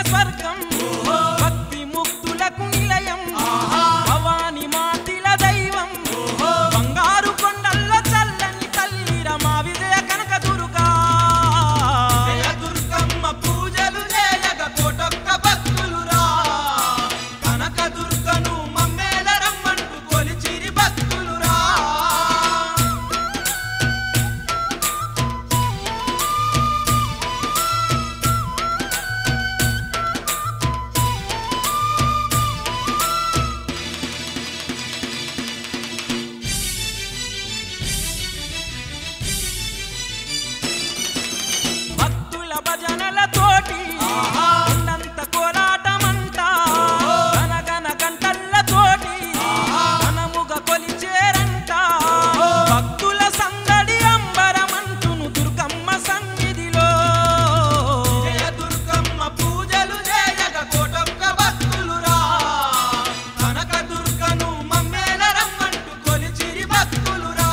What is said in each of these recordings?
స్వర్గం భక్తి ముక్తులకు నిలయం భవాని మాతిల దైవం బంగారు కొండల్ల చల్లని తల్లిర మా విజయ కనక దుర్గా జయ దుర్గమ్మ పూజలు చేయగ కోటొక్క భక్తులురా కనక దుర్గను మమ్మేల రమ్మంటూ కొలిచిరి భక్తులురా భక్తుల భజనల తోటి ఉన్నంత కోలాటమంట గనగన గంటల్ల తోటి ఘనముగ కొలిచేరంట భక్తుల సందడి అంబరమంటును దుర్గమ్మ సన్నిధిలో జయ దుర్గమ్మ పూజలు చేయగ కోటొక్క భక్తులురా కనక దుర్గను మమ్మేల రమ్మంటూ కొలిచిరి భక్తులురా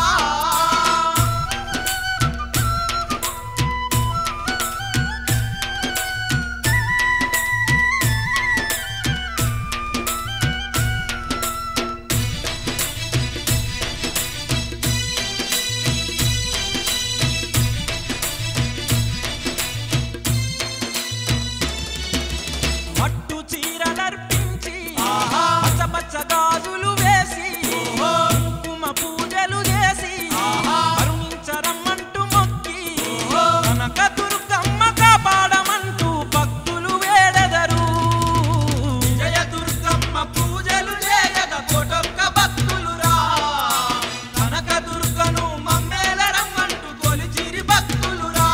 పట్టు చీరలర్పించి పచ్చ పచ్చ గాజులు వేసి కుంకుమ పూజలు చేసి కరుణించరమ్మంటూ మొక్కి కనక దుర్గమ్మ కాపాడమంటూ భక్తులు వేడెదరు జయ దుర్గమ్మ పూజలు చేయగ కోటొక్క భక్తులురా కనక దుర్గను మమ్మేల రమ్మంటూ కొలిచిరి భక్తులురా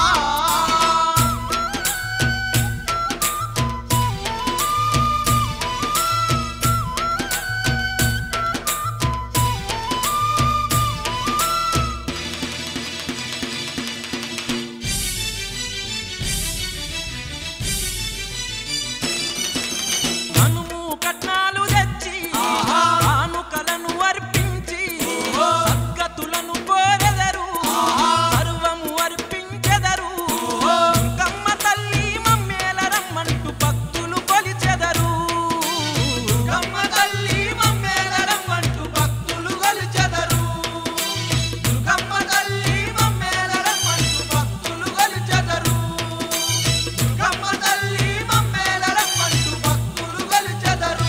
కనుము కట్నాలు తెచ్చి కానుకలను అర్పించి సద్గతులను కోరెదరు సర్వము అర్పించెదరు దుర్గమ్మ తల్లి మమ్మేల రమ్మంటూ భక్తులు కొలిచెదరు దుర్గమ్మ తల్లి మమ్మేల రమ్మంటూ భక్తులు కొలిచెదరు దుర్గమ్మ తల్లి మమ్మేల రమ్మంటూ భక్తులు కొలిచెదరు దుర్గమ్మ తల్లి మమ్మేల రమ్మంటూ భక్తులు కొలిచెదరు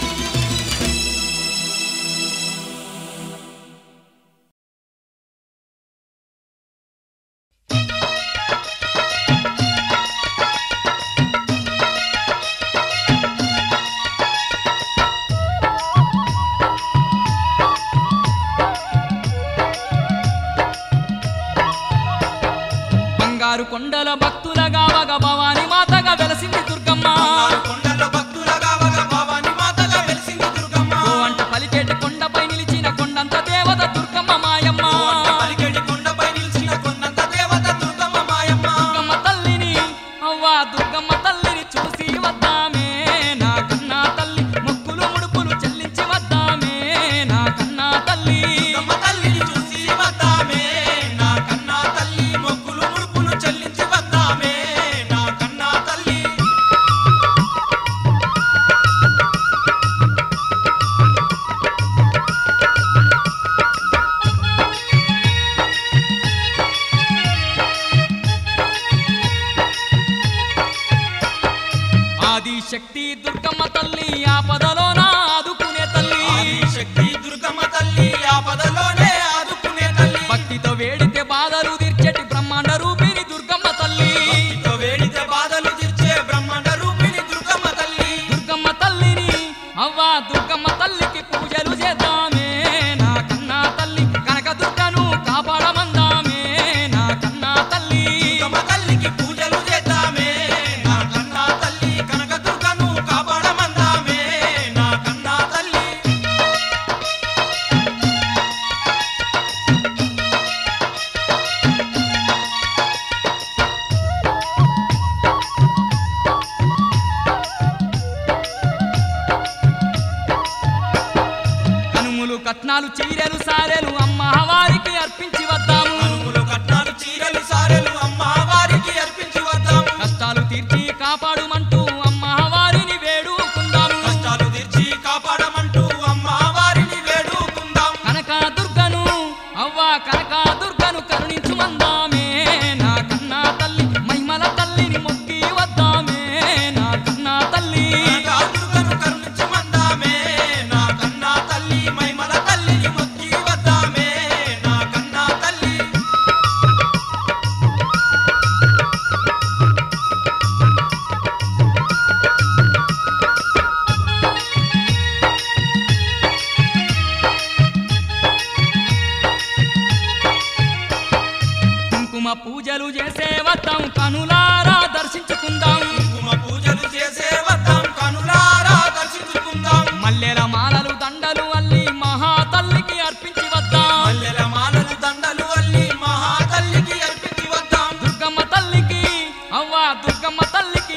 బంగారు కొండల భక్తుల గావగ భవాని మాతగా వెలసింది దుర్గమ్మ ఆరు కొండల భక్తులగా వగ భవాని మాతగా వెలిసింది దుర్గమ్మ ఓ అంట పలికేటి కొండపై నిలిచిన కొండంత దేవత దుర్గమ్మ మాయమ్మ పలికెడి కొండపై నిలిచిన కొండంత దేవత దుర్గమ్మ మాయమ్మ దుర్గమ్మ తల్లిని అవ్వా దుర్గమ్మ తల్లిని చూసి వద్దామే నా కన్నా తల్లి మొక్కులు ముడుపులు చెల్లించి వద్దామే నా కన్నా తల్లి దుర్గమ్మ తల్లిని చూసి వద్దామే నా కన్నా తల్లి మొక్కులు ముడుపులు చెల్లించి వద్దామే నా కన్నా తల్లి ఆది శక్తి దుర్గమ్మ తల్లి ఆపదలోన ఆదుకునే తల్లి శక్తి దుర్గమ్మ తల్లి ఆపదలోనే ఆదుకునే తల్లి భక్తితో వేడితే బాధలు తీర్చేటి బ్రహ్మాండ రూపిణి దుర్గమ్మ తల్లి భక్తితో వేడితే బాధలు తీర్చే బ్రహ్మాండ రూపిణి దుర్గమ్మ తల్లి దుర్గమ్మ తల్లిని అవ్వా దుర్గమ్మ తల్లికి పూజలు చేద్దామే నా కన్నా తల్లి కనక దుర్గను కాపాడమందామే నా కన్నా తల్లి దుర్గమ్మ తల్లికి పూజలు చేద్దామే నా కన్నా తల్లి కనక దుర్గను కాపాడమందామే నా కన్నా తల్లి కనుములు కట్నాలు చీరెలు సారెలు అమ్మ వారికి అర్పించి వద్దాము అనుములు కట్నాలు చీరలు సారెలు అమ్మ వారికి అర్పించి వద్దాము కష్టాలు తీర్చి కాపాడుమంటూ అమ్మ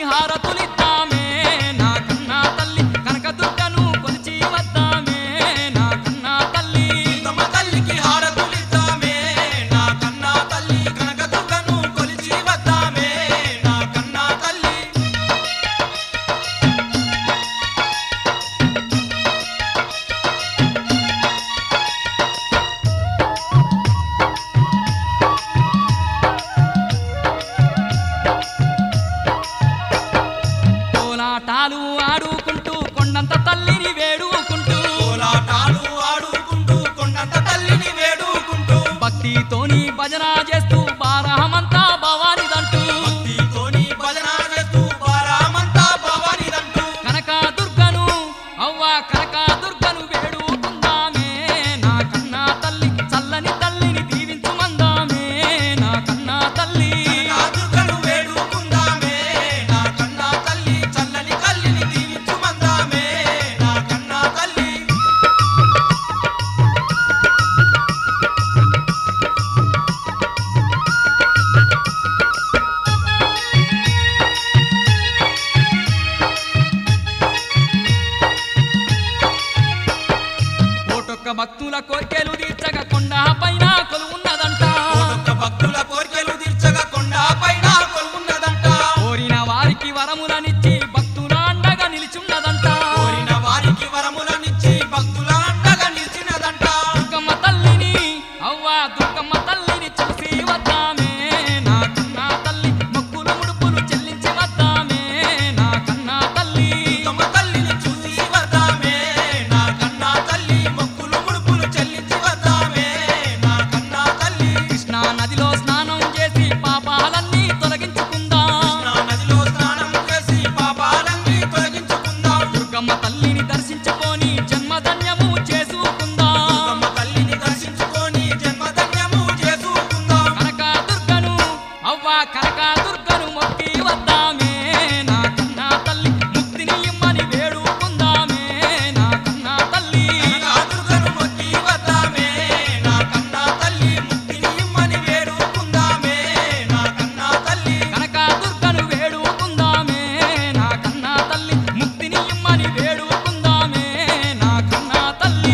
హారతులిద్దామే నా కన్నా తల్లి కనకదుర్గను కొలిచి వద్దామే నా కన్నా తల్లి దుర్గమ్మ తల్లికి హారతులిద్దామే నా కన్నా తల్లి కనకదుర్గను కొలిచి వద్దామే నా కన్నా తల్లి కోలాటాలు ఆడుకుంటూ కొండంత తల్లిని వేడుకుంటూ కోలాటాలు ఆడుకుంటూ కొండంత తల్లిని వేడుకుంటూ భక్తితోని భజన చేస్తూ బారహమంతా భవానిదంటూ భక్తితోని భజన చేస్తూ బారామంతా భవానిదంటూ కనక దుర్గను అవ్వ కనక దుర్గను వేడుకుందామే నా కన్నా తల్లి చల్లని తల్లిని దీవించుమందామే నా కన్నా తల్లి కనకదుర్గను వేడుకుందామే నా కన్నా తల్లి చల్లని కల్లిని దీవించుమందామే నా కన్నా తల్లి కోటొక్క భక్తుల కోర్కెలు తీర్చగా కొండ పైన కొలువున్నదంట కోటొక్క భక్తుల కోరికలు తీర్చగా కొండ పైన కొలువున్నదంట కోరిన వారికి వరములనిచ్చి భక్తుల అండగా నిలిచున్నదంట కోరిన వారికి వరములనిచ్చి భక్తుల అండగా నిలిచినదంట దుర్గమ్మ తల్లిని అవ్వ దుర్గమ్మ తల్లిని చూసి వద్దామే నా కన్నా తల్లి మొక్కులు ముడుపులు చెల్లించి వద్దామే నా కన్నా తల్లి దుర్గమ్మ తల్లిని చూసి వద్దామే నా కన్నా తల్లి మొక్కులు ముడుపులు చెల్లించి వద్దామే నా కన్నా తల్లి కృష్ణా నదిలో స్నానం చేసి పాపాలన్నీ తొలగించుకుందాం నా నదిలో స్నానం చేసి పాపాలన్నీ తొలగించుకుందాం దుర్గమ్మ తల్లిని దర్శించుకొని జన్మధన్యము చేసుకుందాం దుర్గమ్మ తల్లిని దర్శించుకొని జన్మధన్యము చేసుకుందాం కనక దుర్గను అవ్వ కనక దుర్గను మొక్కి వద్దామే నా కన్నా తల్లి ముక్తిని ఇమ్మని వేడుకుందామే నా కన్నా తల్లి కనకదుర్గను మొక్కి వద్దామే నా కన్నా తల్లి ముక్తిని ఇమ్మని వేడుకుందామే నా కన్నా తల్లి కనక దుర్గను వేడుకుందామే నా కన్నా తల్లి ముక్తిని ఇమ్మని వేడుకుందామే నా కన్నా తల్లి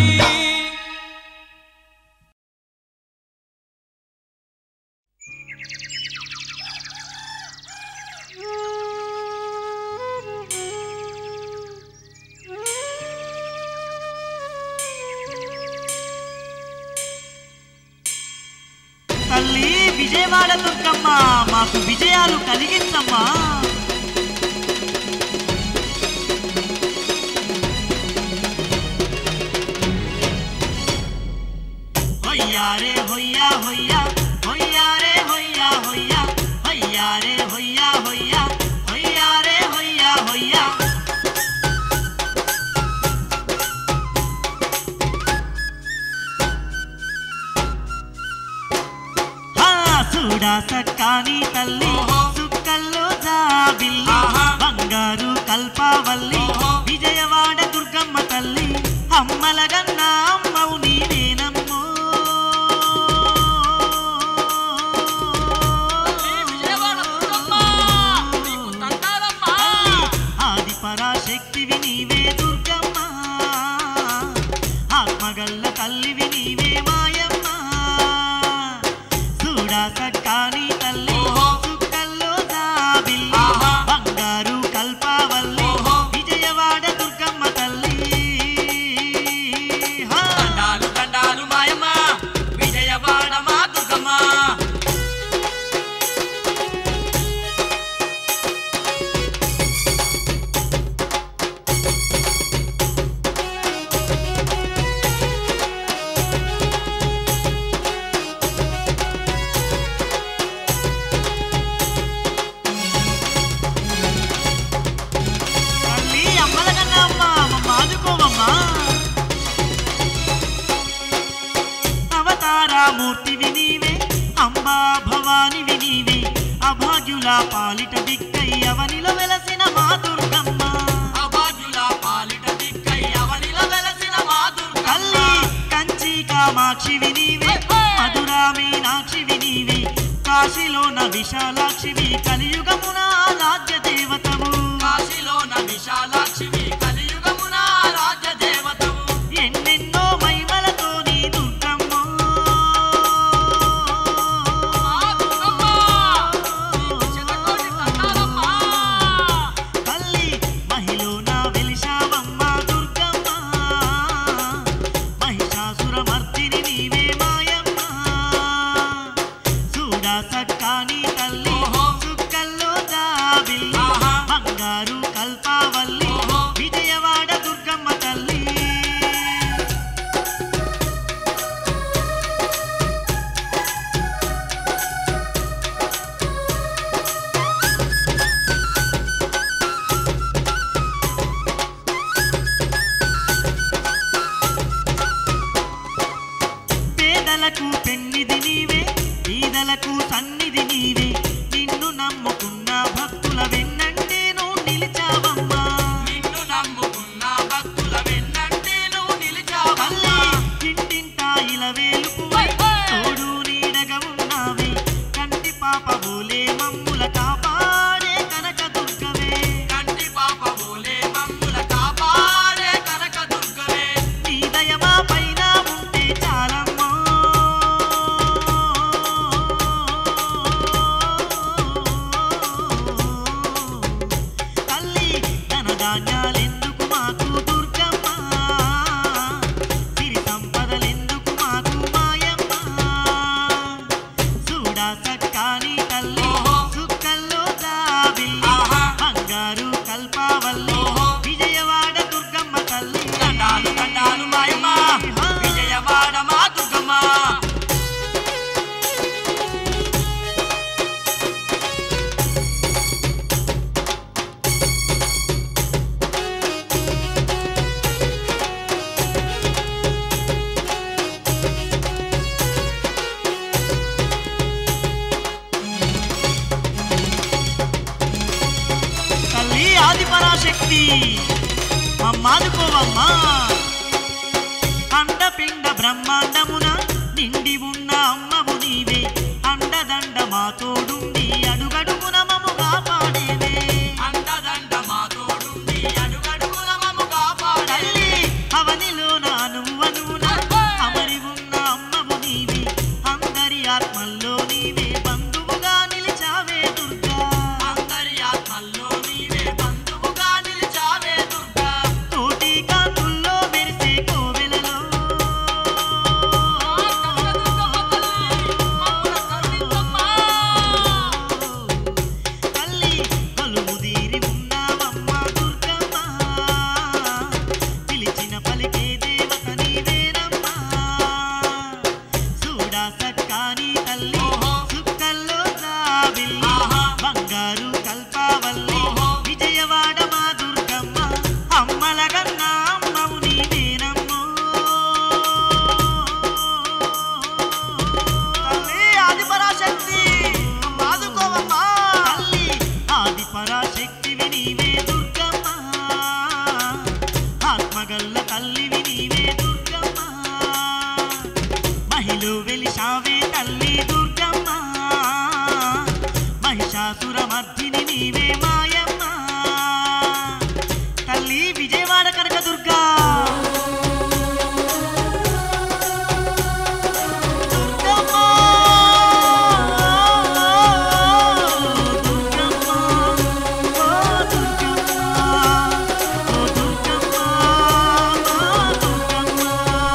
తల్లి విజయవాడ దుర్గమ్మ మాకు విజయాలు కలిగించమ్మా హొయ్యారే హొయ్యా హొయ్యా హొయ్యారే హొయ్యా హొయ్యా హొయ్యారే హొయ్యా హొయ్యా హొయ్యారే హొయ్యా హొయ్యా హా చూడా సక్కాని తల్లి సుక్కల్లో జాబిల్లి బంగారు కల్పావల్లి విజయవాడ దుర్గమ్మ తల్లి అమ్మలగన్న అమ్మవు నీవేనమ్మో విజయవాడ దుర్గమ్మ నీకు దండాలమ్మా ఆది పరాశక్తివి నీవే దుర్గమ్మ ఆత్మగల్ల తల్లివి నీవే మాయమ్మ చూడా సక్కాని తల్లి సుక్కల్లో జాబిల్లి బంగారు కల్పావల్లి విజయవాడ దుర్గమ్మ తల్లి హా. దండాలు దండాలు మాయమ్మ విజయవాడ మా దుర్గమ్మ తల్లి అమ్మలగన్న అమ్మ మమ్మ ఆదుకోవమ్మా అవతారామూర్తివి నీవే అంబా భవానివి నీవే అభాగ్యుల పాలిట దిక్కై అవనిలో వెలసిన మా దుర్గమ్మ అభాగ్యుల పాలిట దిక్కై అవనిల వెలసిన మా దుర్గమ్మ తల్లి కంచి కామాక్షివి నీవే మధురా మీనాక్షివి నీవే కాశీలోన విశాలాక్షివి కలియుగమున ఆరాధ్య దేవతవు పరాశక్తి మమ్మాదుకోవమ్మా అండపిండ బ్రహ్మాండమున నిండి ఉన్న అమ్మవు నీవే అండదండ మా తోడుండి అడుగడుగున మము కాపాడేవే అండదండ మా తోడుండి అడుగడుగున మమ్ము కాపాడే తల్లి అవనిలోన నువ్వనున అమరి ఉన్న అమ్మవు నీవే అందరి ఆత్మల్లో నీవే బంధువుగా నిలిచావే దుర్గా అందరి ఆత్మల్లో నీవే బంధువుగా నిలిచావే దుర్గా కోటి కాంతుల్లో మెరిసే కోవెలలో తల్లి కొలువుదీరి ఉన్నావమ్మ దుర్గమ్మ పిలిచిన పలికే దేవత నీవేనమ్మా చూడా సక్కాని తల్లి సుక్కల్లో జాబిల్లి బంగారు కల్పావల్లి విజయవాడ మా దుర్గమ్మ అమ్మల గన్నా అమ్మవు నీవేనమ్మో తల్లి ఆది పరాశక్తి ఆదుకోవమ్మా తల్లి ఆది పరాశక్తివి నీవే దుర్గమ్మ ఆత్మగల్ల తల్లివి నీవే దుర్గమ్మ మహిళ వెలిశావే తల్లి దుర్గమ్మ మహిషాసుర మర్దిని నీవే మాయమ్మ తల్లి విజయవాడ కనక దుర్గా దుర్గమ్మ దుర్గమ్మ ఓ దుర్గమ్మ ఓ దుర్గమ్మ ఓ దుర్గమ్మ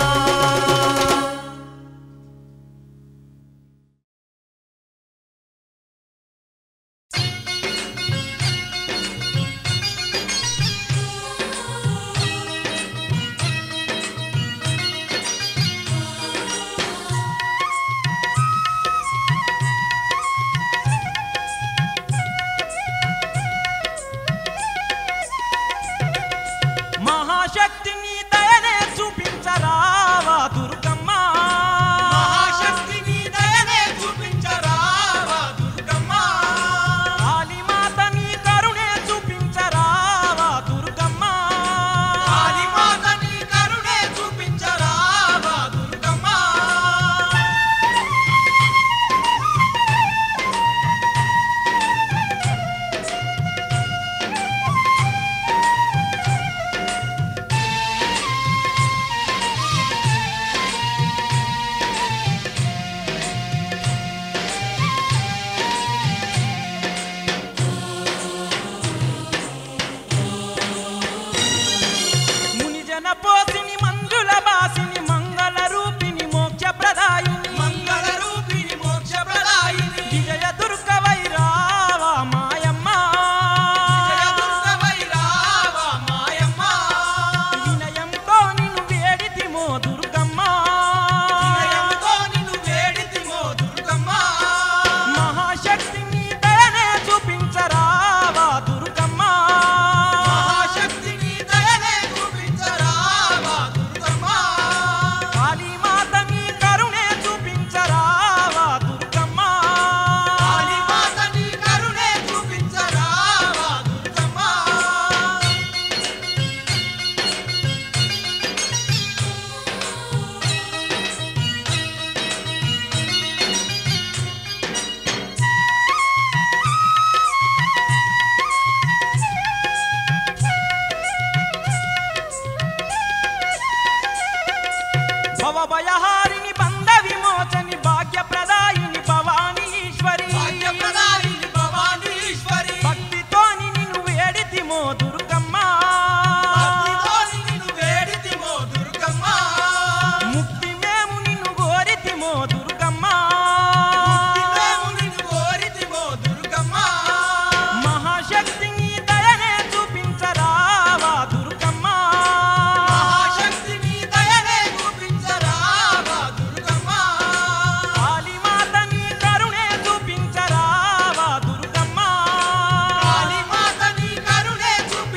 మహాశక్తిని దయనే చూపించరావా దుర్గమ్మ మహాశక్తిని దయనే చూపించరావా దుర్గమ్మ కాళీమాతని కరుణే చూపించరావా దుర్గమ్మ కాళీమాతని కరుణే చూపించరావా దుర్గమ్మ మునిజన పోసిని మంజుల బాసిని మంగళ రూపిణి మోక్ష ప్రదాయిని మంగళ రూపిణి మోక్ష ప్రదాయిని విజయ దుర్గ వైరావా మాయమ్మ జయ దుర్గవై రావా మాయమ్మ వినయంతో నిన్ను వేడితిమో దుర్గమ్మ వినయంతో నిన్ను వేడితిమో దుర్గమ్మ మహాశక్తిని దయనే చూపించరావా దుర్గమ్మ మహాశక్తిని దయనే చూపించరావా దుర్గమ్మ కాళీమాతని కరుణే చూపించరావా దుర్గమ్మ కాళీమాతని కరుణే చూపించరావా దుర్గమ్మ భవభయహారిణి బంధ విమోచని భాగ్య ప్రదాయిని భవానీ ఈశ్వరి భాగ్యప్రదాయిని భవానీశ్వరి భక్తితోని నిన్ను వేడితిమో దుర్గమ్మ భక్తితోని నిన్ను వేడితిమో దుర్గమ్మ ముక్తి మేము నిన్ను కోరితిమో దుర్గమ్మ మేము నిన్ను కోరితిమో దుర్గమ్మ మహాశక్తిని దయనే చూపించరావా దుర్గమ్మ మహాశక్తిని దయనే చూపించరావా దుర్గమ్మ కాళీమాతని కరుణే చూపించరావా దుర్గమ్మ కాళీమాతని కరుణే చూపించరావా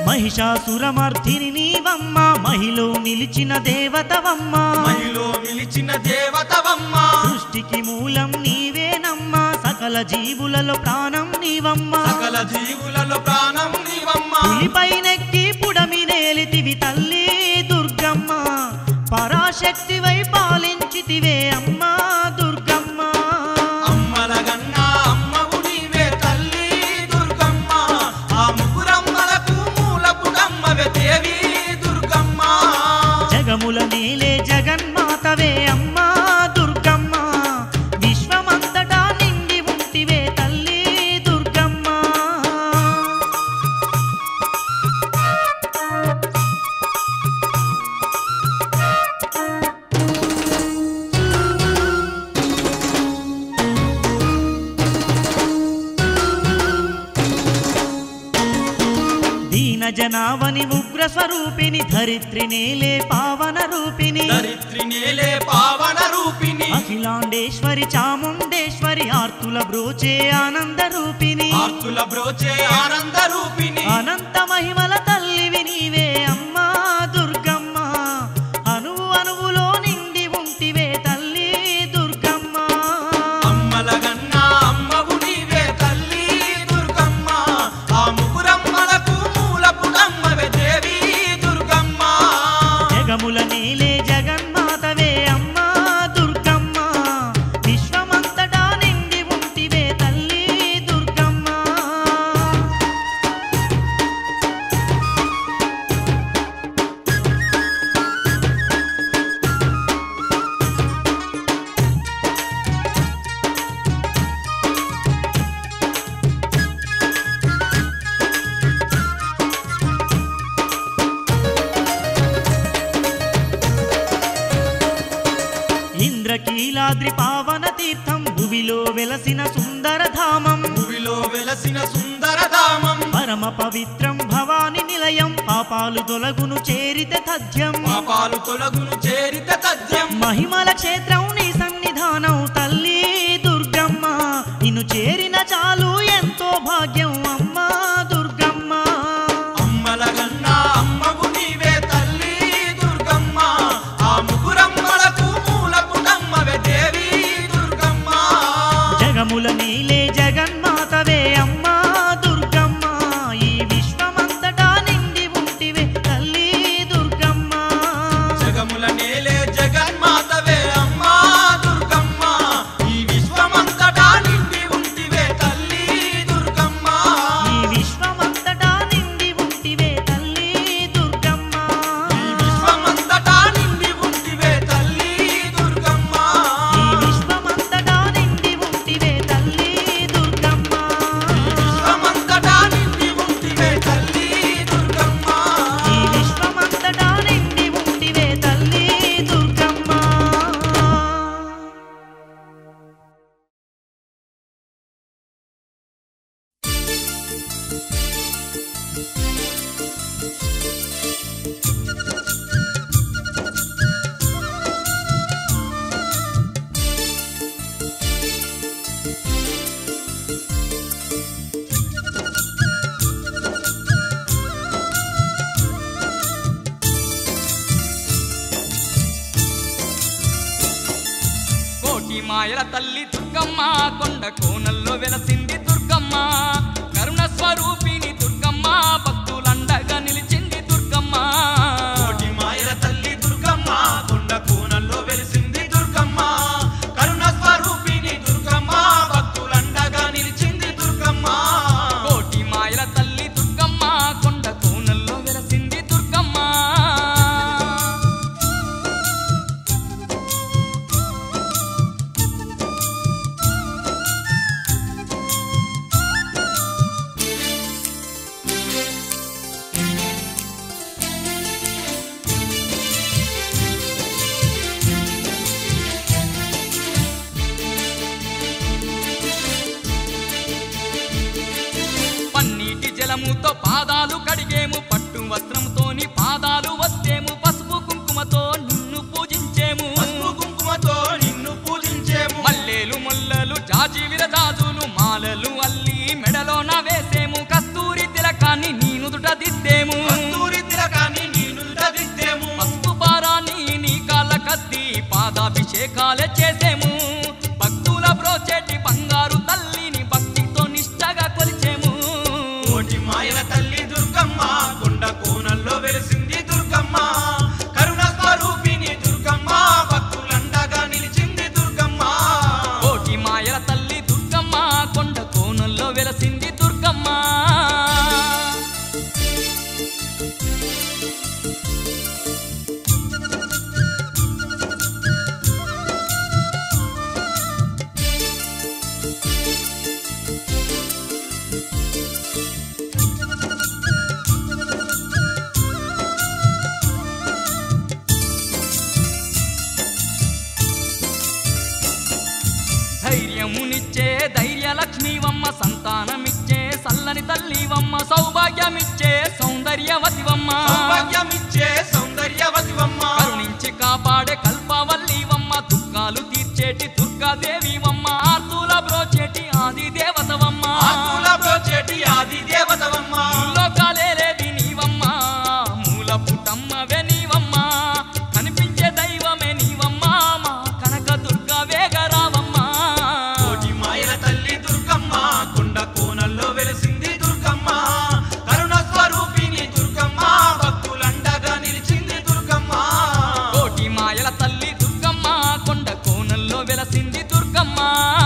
మహిషాసురమర్ధిని నీవమ్మ మహిలో నిలిచిన దేవతవమ్మ మహిలో నిలిచిన దేవతవమ్మ సృష్టికి మూలం నీవేనమ్మా సకల జీవులలో ప్రాణం నీవమ్మ సకల జీవులలో ప్రాణం నీవమ్మ పులిపైనెక్కి పుడమి నేలితివి తల్లి దుర్గమ్మ పరాశక్తివై పాలించితివే అమ్మా దుర్గమ్మ అమ్మల గన్నా అమ్మవు నీవే తల్లి దుర్గమ్మ ఆ ముగ్గురమ్మలకు మూల పుటమ్మవే దేవి దుర్గమ్మ జగముల నేలే జగన్మాతవే అమ్మా దుర్గమ్మ విశ్వమంతటా నిండి ఉంటివే తల్లి దుర్గమ్మ దీన జనావని ఉగ్ర స్వరూపిణి ధరిత్రి నేలే పావన రూపిణి దరిత్రి నేలే పావన రూపిణి అఖిలాండేశ్వరి చాముండేశ్వరి ఆర్తుల బ్రోచే ఆనంద రూపిణి ఆర్తుల బ్రోచే ఆనంద రూపిణి అనంత మహిమల తల్లివి నీవే అమ్మా దుర్గమ్మ అణువు అణువులో నిండి ఉంటివే తల్లి దుర్గమ్మ అమ్మల గన్నా అమ్మవు నీవే తల్లి దుర్గమ్మ ఆ ముగ్గురమ్మలకు మూల పుటమ్మవే దేవి దుర్గమ్మ జగముల నేలే జగన్మాతవే అమ్మా దుర్గమ్మ విశ్వమంతటా నిండి ఉంటివే తల్లి దుర్గమ్మ ఇంద్రకీలాద్రి పావన తీర్థం భువిలో వెలసిన సుందర ధామం భూమిలో వెలసిన సుందర ధామం పరమ పవిత్రం భవాని నిలయం పాపాలు తొలగును చేరితే తథ్యం పాపాలు తొలగును చేరిత తథ్యం మహిమల క్షేత్రం నీ సన్నిధానం తల్లి దుర్గమ్మ నిన్ను చేరిన చాలు ఎంతో భాగ్యం అమ్మా దుర్గమ్మ అమ్మల గన్నా అమ్మవు నీవే తల్లి దుర్గమ్మ ఆ ముగ్గురమ్మలకు మూల పుటమ్మవే దేవి దుర్గమ్మ జగముల నీలే జగన్మాతవే అమ్మా దుర్గమ్మ ఈ విశ్వమంతటా నిండి ఉంటివే తల్లి దుర్గమ్మ జగముల నేలే జగన్మాతవే అమ్మా దుర్గమ్మ ఈ విశ్వమంతటా నిండి ఉంటివే తల్లి దుర్గమ్మ ఈ విశ్వమంతటా నిండి ఉంటివే తల్లి దుర్గమ్మ ఈ విశ్వమంతటా నిండి ఉంటివే తల్లి దుర్గమ్మ ఈ విశ్వమంతటా నిండి ఉంటివే తల్లి దుర్గమ్మ విశ్వమంతటా నిండి ఉంటివే తల్లి దుర్గమ్మ ఈ విశ్వమంతటా నిండి ఉంటివే తల్లి దుర్గమ్మ కోటి మాయల తల్లి దుర్గమ్మ కొండ కోనల్లో వెలసింది దుర్గమ్మ కరుణ స్వరూపిణి దుర్గమ్మ భక్తులండగా నిలిచింది దుర్గమ్మ కోటి మాయల తల్లి దుర్గమ్మ కొండ కోనల్లో వెలిసింది దుర్గమ్మ కరుణ స్వరూపిణి దుర్గమ్మ భక్తులండగా నిలిచింది దుర్గమ్మ కోటి మాయల తల్లి దుర్గమ్మ కొండ కోనల్లో వెలసింది దుర్గమ్మ పన్నీటి జలముతో పాదాలు కడిగేము పట్టు వస్త్రంతోని పాదాలు వస్తేము పసుపు కుంకుమతో నిన్ను పూజించేము పసుపు కుంకుమతో నిన్ను పూజించేము మల్లెలు ముల్లలు జాజి విరజాజులు మాలలు అల్లి మెడలోన వేసేము కస్తూరి తిలకాన్ని నీ నుదుట దిద్దేము దిద్దేము కస్తూరి తిలకాన్ని నీనుంట దిద్దేము పసుపు పారాన్ని నీ కాళ్ళ కద్ది పాదాభిషేకాలే చేసేము భక్తుల బ్రోచేటి బంగారు తల్లిని భక్తితో నిష్టగా కొలిచేము కోటి మాయల తల్లి దుర్గమ్మ కొండ కోనల్లో వెలిసింది దుర్గమ్మ కరుణ స్వరూపిణి దుర్గమ్మ భక్తులండగా నిలిచింది దుర్గమ్మ కోటి మాయల తల్లి దుర్గమ్మ కొండ కోణంలో వెలసింది దుర్గమ్మ ధైర్యమునిచ్చే ధైర్య లక్ష్మీవమ్మ సంతానమిచ్చే సల్లని తల్లివమ్మ సౌభాగ్యమిచ్చే సౌందర్యవతివమ్మ సౌభాగ్యమిచ్చే సౌందర్యవతివమ్మ కరుణించి కాపాడే కల్పవల్లివమ్మ దుఃఖాలు తీర్చేటి దుర్గాదేవివమ్మ ఆర్తుల బ్రోచేటి ఆది దేవతవమ్మ ఆకుల బ్రోచేటి ఆది దేవతవమ్మ లోకాలేలేది నీవమ్మ మూల పుటమ్మవే నీవమ్మ కనిపించే దైవమే నీవమ్మ మా కనక దుర్గా వేగరావమ్మ కోటి మాయల తల్లి దుర్గమ్మ కొండ కోనల్లో వెలిసింది దుర్గమ్మ కరుణ స్వరూపిణి దుర్గమ్మ భక్తులండగా నిలిచింది దుర్గమ్మ కోటి మాయల తల్లి దుర్గమ్మ కొండ కోనల్లో వెలసింది దుర్గమ్మ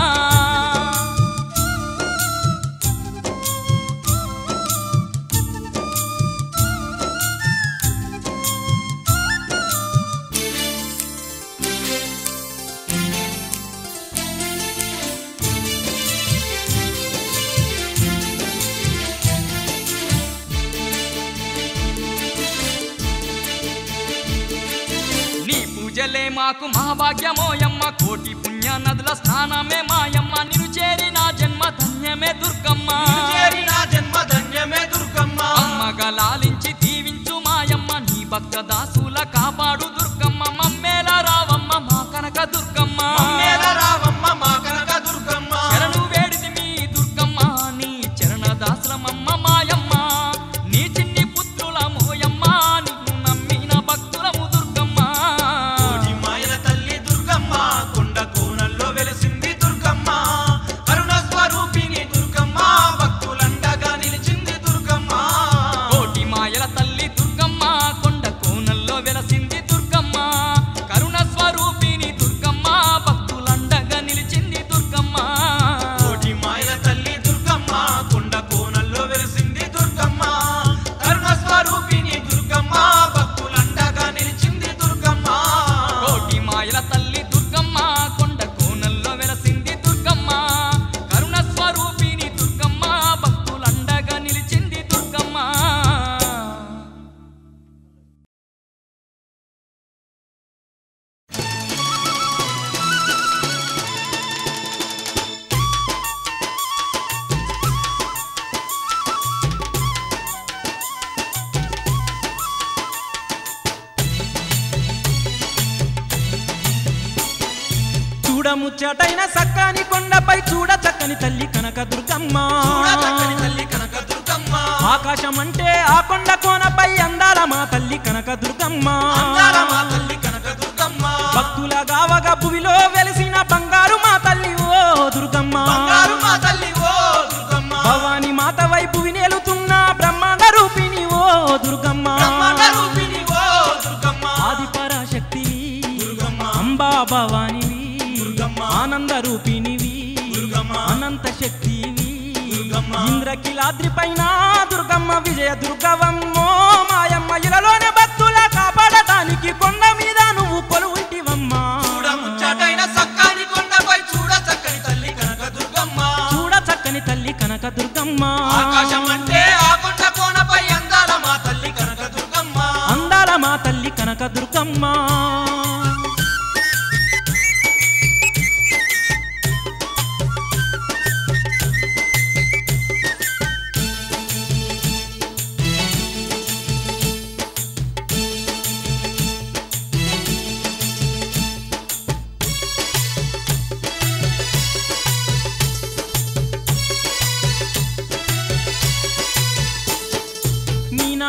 నీ పూజలే మాకు మహాభాగ్యమోయమ్మ కోటి పుణ్య నదుల స్నానమే మాయమ్మ నిన్ను చేరి నా జన్మ ధన్యమే దుర్గమ్మ చేరి నా జన్మ ధన్యమే దుర్గమ్మ అమ్మగా లాలించి దీవించు మాయమ్మ నీ భక్త దాసుల కాపాడు దుర్గమ్మ మమ్మేల రావమ్మ మా కనక దుర్గమ్మ మేల రావమ్మ మా కనక దుర్గమ్మ శరణు వేడిది మీ దుర్గమ్మ నీ చరణ దాసులమమ్మ మాయమ్మ నీ చిన్ని పుత్రుల మోయమ్మ నిన్ను నమ్మిన భక్తులము దుర్గమ్మ కోటి మాయల తల్లి దుర్గమ్మ కొండ కోనల్లో వెలిసింది దుర్గమ్మ కరుణ స్వరూపిణి దుర్గమ్మ భక్తులండగా నిలిచింది దుర్గమ్మ కోటి మాయల తల్లి దుర్గమ్మ కొండ కోనల్లో వెలసింది దుర్గమ్మ కరుణ స్వరూపిణి దుర్గమ్మ భక్తులండగా నిలిచింది దుర్గమ్మ కోటి మాయల తల్లి దుర్గమ్మ కొండ కోనల్లో వెలిసింది దుర్గమ్మ కరుణ స్వరూపిణి దుర్గమ్మ భక్తులండగా నిలిచింది దుర్గమ్మ కోటి మాయల తల్లి దుర్గమ్మ కొండ కోనల్లో వెలసింది దుర్గమ్మ కరుణ స్వరూపిణి దుర్గమ్మ భక్తులండగా నిలిచింది దుర్గమ్మ చూడముచ్చటైన సక్కాని కొండపై చూడ చక్కని తల్లి కనక దుర్గమ్మ చూడ చక్కని తల్లి కనక దుర్గమ్మ ఆకాశం అంటే ఆ కొండ కోనపై అందాల మా తల్లి కనక దుర్గమ్మ అందాల మా తల్లి కనక దుర్గమ్మ భక్తుల గావగ భువిలో వెలిసిన బంగారు మా తల్లి ఓ దుర్గమ్మ బంగారు మా తల్లి ఓ దుర్గమ్మ భవాని మాత వైపు వినేలుతున్న బ్రహ్మాండ రూపిణి ఓ దుర్గమ్మ బ్రహ్మాండ రూపిణి ఓ దుర్గమ్మ ఆది పరాశక్తివి దుర్గమ్మ అంబా భవానివి దుర్గమ్మ ఆనంద రూపిణివి దుర్గమ్మ అనంత శక్తివి దుర్గమ్మ ఇంద్రకిలాద్రి పైన దుర్గమ్మ విజయ దుర్గవమ్మో మాయమ్మ ఇలలోనే భక్తుల కాపాడటానికి కొండ మీద నువ్వు కొలువుంటివమ్మా చూడ ముచ్చటైన సక్కాని కొండపై చూడ చక్కని తల్లి కనక దుర్గమ్మ చూడ చక్కని తల్లి కనక దుర్గమ్మ ఆకాశం అంటే ఆ కొండ కోనపై అందాల మా తల్లి కనక దుర్గమ్మ అందాల మా తల్లి కనక దుర్గమ్మ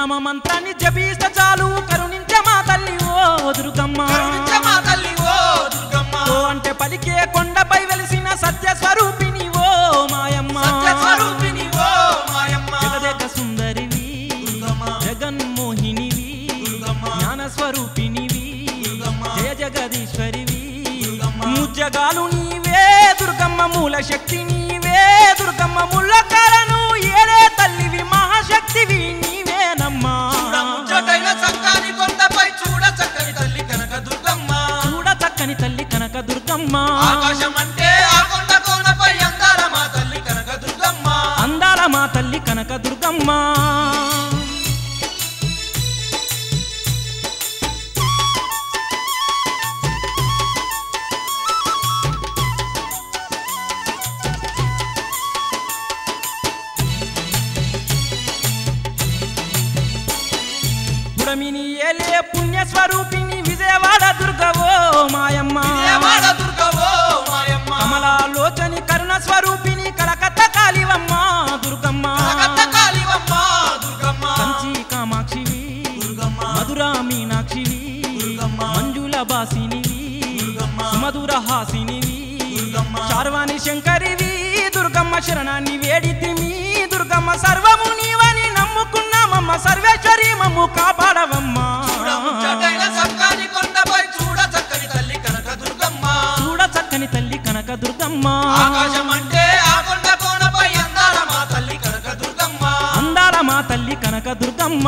దుర్గమ్మ మంత్రాన్ని జపిస్తే చాలు కరుణించే మా తల్లి ఓ దుర్గమ్మ కరుణించ మా తల్లి ఓ దుర్గమ్మ ఓ అంటే పలికే కొండపై వెలిసిన సత్య స్వరూపిణి ఓ మాయమ్మ సత్య స్వరూపిణి ఓ మాయమ్మ జగదేక సుందరివి దుర్గమ్మ. జగన్మోహినివి దుర్గమ్మ. జ్ఞాన స్వరూపినివి దుర్గమ్మ. జయ జగదీశ్వరివి దుర్గమ్మ. ముజ్జగాలు నీవే దుర్గమ్మ మూల శక్తి నీవే దుర్గమ్మ ముల్లకాలను ఏడే తల్లివి మహాశక్తివి నీవేనమ్మా చూడ ముచ్చటైన సంకాని కొండపై చూడ చక్కని తల్లి కనక దుర్గమ్మ చూడ చక్కని తల్లి కనక దుర్గమ్మ ఆకాశం అంటే ఆ కొండ కోనపై అందాల మా తల్లి కనక దుర్గమ్మ అందాల మా తల్లి కనక దుర్గమ్మ పుడమిని ఏలే పుణ్య స్వరూపిణి విజయవాడ దుర్గవో మాయమ్మ విజయవాడ దుర్గవో మాయమ్మ కమలాలోచని కరుణ స్వరూపిణి కలకత్త కాళివమ్మ దుర్గమ్మ కలకత్త కాళివమ్మ దుర్గమ్మ కంచి కామాక్షివి దుర్గమ్మ మధురా మీనాక్షివి దుర్గమ్మ. మంజుల బాసినివి దుర్గమ్మ. సుమధుర హాసినివి దుర్గమ్మ. శార్వాణి శంకరివి దుర్గమ్మ శరణాన్ని వేడితిమి దుర్గమ్మ సర్వము నీవని నమ్ముకున్నామమ్మ సర్వేశ్వరి మమ్ము కాపాడవమ్మా చూడ ముచ్చటైన సంకాని కొండపై చూడ చక్కని తల్లి కనక దుర్గమ్మ చూడ చక్కని తల్లి కనక దుర్గమ్మ ఆకాశం అంటే ఆ కొండ కోనపై అందాల మా తల్లి కనక దుర్గమ్మ అందాల మా తల్లి కనక దుర్గమ్మ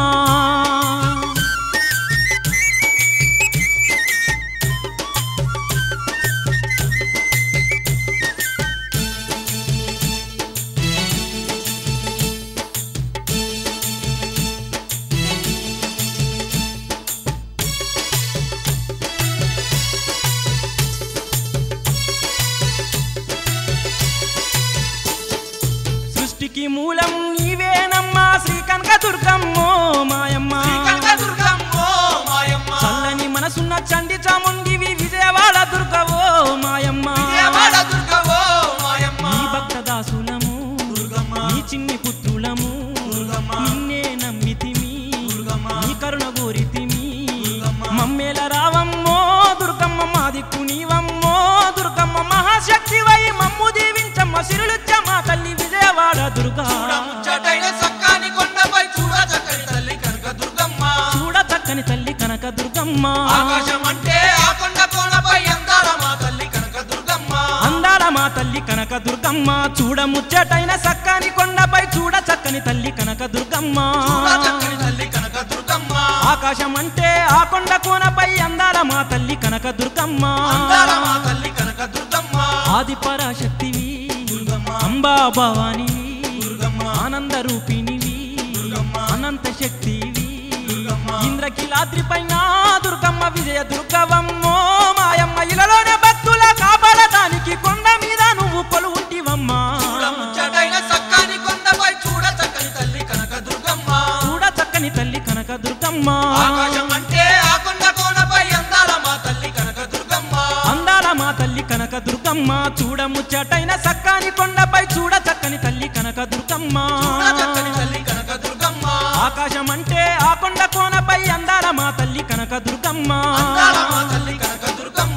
సృష్టికి మూలం నీవేనమ్మా శ్రీ కనక దుర్గమ్మో మాయమ్మ శ్రీ కనక దుర్గమ్మో మాయమ్మ చల్లని మనసున్న చండి చాముండివి విజయవాడ దుర్గవో మాయమ్మ విజయవాడ దుర్గవో మాయమ్మ నీ భక్త దాసులము దుర్గమ్మ. నీ చిన్ని పుత్రులము దుర్గమ్మ. నిన్నే నమ్మితిమి దుర్గమ్మ. నీ కరుణ కోరితిమి దుర్గమ్మ. మమ్మేల రావమ్మో దుర్గమ్మ మా దిక్కు నీవమ్మో దుర్గమ్మ మహాశక్తివై మమ్ము దీవించమ్మ సిరులుచ్చ మా తల్లి విజయవాడ దుర్గా చూడ ముచ్చటైన సక్కాని కొండపై చూడ చక్కని తల్లి కనక దుర్గమ్మ చూడ చక్కని తల్లి కనక దుర్గమ్మ ఆకాశం అంటే ఆ కొండ కోనపై అందాల మా తల్లి కనక దుర్గమ్మ అందాల మా తల్లి కనక దుర్గమ్మ చూడ ముచ్చటైన సక్కని కొండపై చూడ చక్కని తల్లి కనక దుర్గమ్మ చూడ చక్కని తల్లి కనక దుర్గమ్మ ఆకాశం అంటే ఆ కొండ కోనపై అందాల మా తల్లి కనక దుర్గమ్మ అందాల మా తల్లి కనక దుర్గమ్మ ఆది పరాశక్తివి దుర్గమ్మ అంబా భవానివి దుర్గమ్మ ఆనంద రూపిణివి దుర్గమ్మ అనంత శక్తివి దుర్గమ్మ ఇంద్రకిలాద్రి పైన దుర్గమ్మ విజయ దుర్గవమ్మో మాయమ్మ ఇలలోనే భక్తుల కాపాడటానికి కొండ మీద నువ్వు కొలువుంటివమ్మా చూడ ముచ్చటైన సక్కాని కొండపై చూడ చక్కని తల్లి కనక దుర్గమ్మ చూడ చక్కని తల్లి కనక దుర్గమ్మ ఆకాశం అంటే ఆ కొండ కోనపై అందాల మా తల్లి కనక దుర్గమ్మ అందాల మా తల్లి కనక దుర్గమ్మ చూడ ముచ్చటైన సక్కాని కొండపై చూడ చక్కని తల్లి కనక దుర్గమ్మ చూడ చక్కని తల్లి కనక దుర్గమ్మ ఆకాశం అంటే ఆ కొండ కోనపై అందాల మా తల్లి కనక దుర్గమ్మ అందాల మా తల్లి కనక దుర్గమ్మ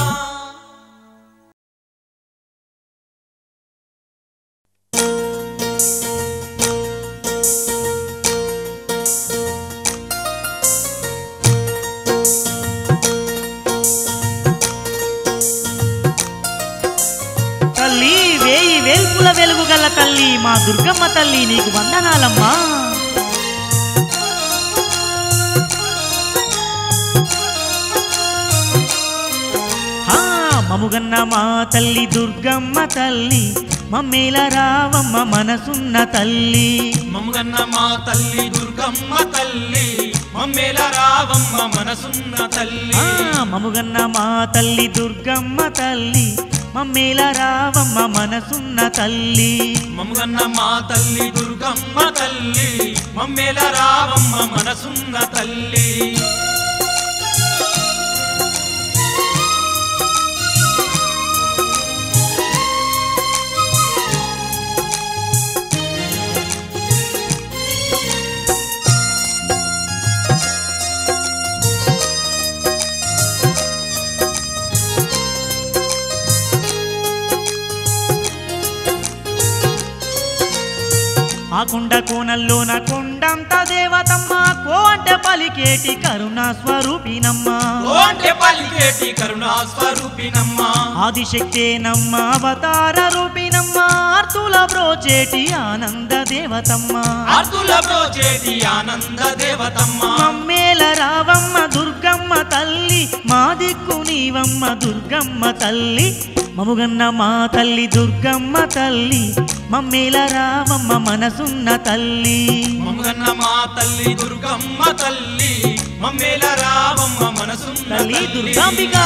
తల్లి వేయి వేల్పుల వెలుగు గల తల్లి మా దుర్గమ్మ తల్లి నీకు వందనాలమ్మా ఆ, మముగన్న మా తల్లి దుర్గమ్మ తల్లి మమ్మేల రావమ్మ మనసున్న తల్లి మమ్మగన్న మా తల్లి దుర్గమ్మ తల్లి మమ్మేల రావమ్మ మనసున్న తల్లి ఆ, మముగన్న మా తల్లి దుర్గమ్మ తల్లి మమ్మేల రావమ్మ మనసున్న తల్లి మమ్మగన్న మా తల్లి దుర్గమ్మ తల్లి మమ్మేల రావమ్మ మనసున్న తల్లి ఆ కొండ కోనల్లోన కొండంత దేవతమ్మ కో అంటే పలికేటి కరుణా స్వరూపినమ్మ ఓ అంటే పలికేటి కరుణా స్వరూపినమ్మ ఆదిశక్తే నమ్మ అవతార రూపినమ్మ ఆర్తుల బ్రోచేటి ఆనంద దేవతమ్మ అర్తుల బ్రోచేటి ఆనంద దేవతమ్మ మమ్మేల రావమ్మ దుర్గమ్మ తల్లి మా దిక్కు నీవమ్మ దుర్గమ్మ తల్లి మముగన్న మా తల్లి దుర్గమ్మ తల్లి మమ్మేల రావమ్మ మనసున్న తల్లి మమ్మగన్న మా తల్లి దుర్గమ్మ తల్లి మమ్మేల రావమ్మ మనసున్న తల్లి తల్లి దుర్గాంబిక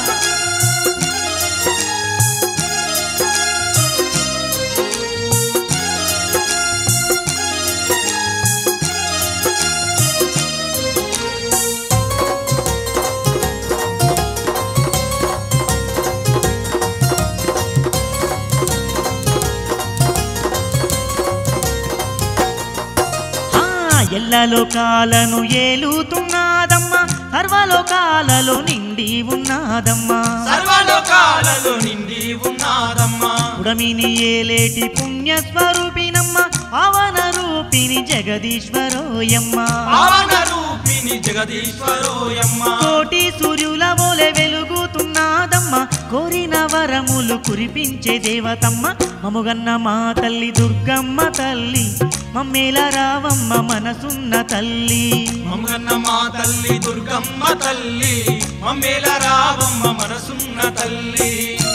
ఆ, ఎల్లలోకాలను ఏలుతున్నదమ్మ సర్వలోకాలలో నిండి ఉన్నదమ్మా సర్వలోకాలలో నిండి ఉన్నాదమ్మా ఉడమిని ఏలేటి పుణ్య స్వరూపినమ్మ పవన రూపిణి జగదీశ్వరోయమ్మ పావన రూపిణి జగదీశ్వరోయమ్మ కోటి సూర్యుల వోలె వెలుగుతున్నదమ్మ కోరిన వరములు కురిపించే దేవతమ్మ మముగన్న మా తల్లి దుర్గమ్మ తల్లి మమ్మేల రావమ్మ మనసున్న తల్లి మమ్మగన్న మా తల్లి దుర్గమ్మ తల్లి మమ్మేల రావమ్మ మనసున్న తల్లి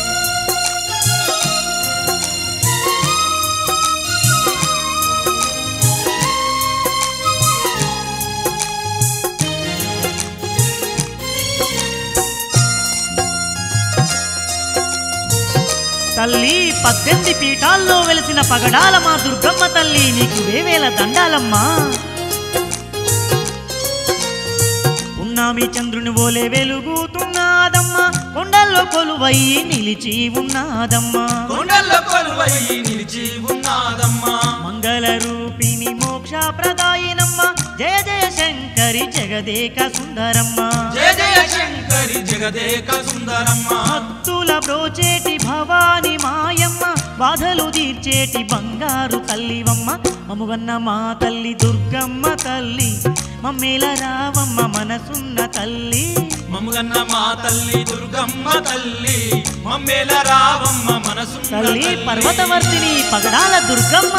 తల్లి పద్దెనిమిది పీఠాల్లో వెలిసిన పగడాల మా దుర్గమ్మ తల్లి నీకు వేవేల దండాలమ్మా ఉన్నామి చంద్రుని ఓలే వెలుగుతున్నదమ్మా కొండల్లో కొలువయ్యి నిలిచి ఉన్నదమ్మా కొండల్లో కొలువై నిలిచి ఉన్నాదమ్మా మంగళ రూపిణి మోక్ష ప్రదాయినమ్మ జయ జయ శంకరి జగదేక సుందరమ్మ జయ జయ శంకరి జగదేక సుందరమ్మ భక్తుల బ్రోచేటి భవాని మాయమ్మ బాధలు తీర్చేటి బంగారు తల్లివమ్మ మముగన్న మా తల్లి దుర్గమ్మ తల్లి మమ్మేల రావమ్మ మనసున్న తల్లి మమ్మగన్న మా తల్లి దుర్గమ్మ తల్లి మమ్మేల రావమ్మ మనసున్న తల్లి తల్లి పర్వతవర్తిని పగడాల దుర్గమ్మ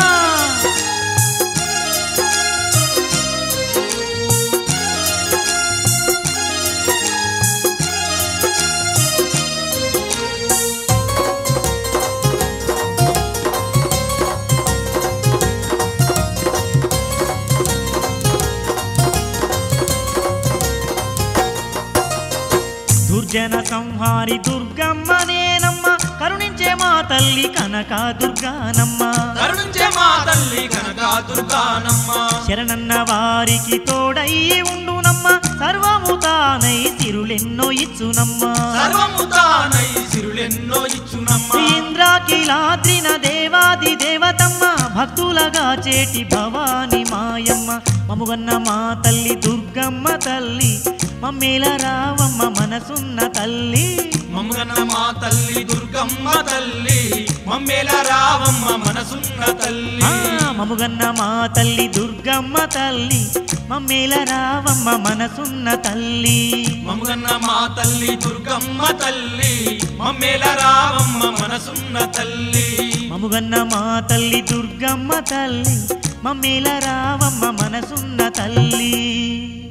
దుర్జన సంహారి దుర్గమ్మ నేనమ్మ కరుణించే మా తల్లి కనక దుర్గానమ్మ కరుణించే మా తల్లి కనక దుర్గానమ్మ శరణన్న వారికి తోడయ్యి ఉండునమ్మ సర్వము తానై తిరులెన్నో ఇచ్చునమ్మ సర్వము తానై సిరులెన్నో ఇచ్చునమ్మ ఇంద్రాకిలాద్రిన దేవాది దేవతమ్మ భక్తులగా చేటి భవాని మాయమ్మ మముగన్న మా తల్లి దుర్గమ్మ తల్లి మమ్మేల రావమ్మ మనసున్న తల్లి మమ్మగన్న మా తల్లి దుర్గమ్మ తల్లి మమ్మేల రావమ్మ మనసున్న తల్లి ఆ, మముగన్న మా తల్లి దుర్గమ్మ తల్లి మమ్మేల రావమ్మ మనసున్న తల్లి మమ్మగన్న మా తల్లి దుర్గమ్మ తల్లి మమ్మేల రావమ్మ మనసున్న తల్లి మముగన్న మా తల్లి దుర్గమ్మ తల్లి మమ్మేల రావమ్మ మనసున్న తల్లి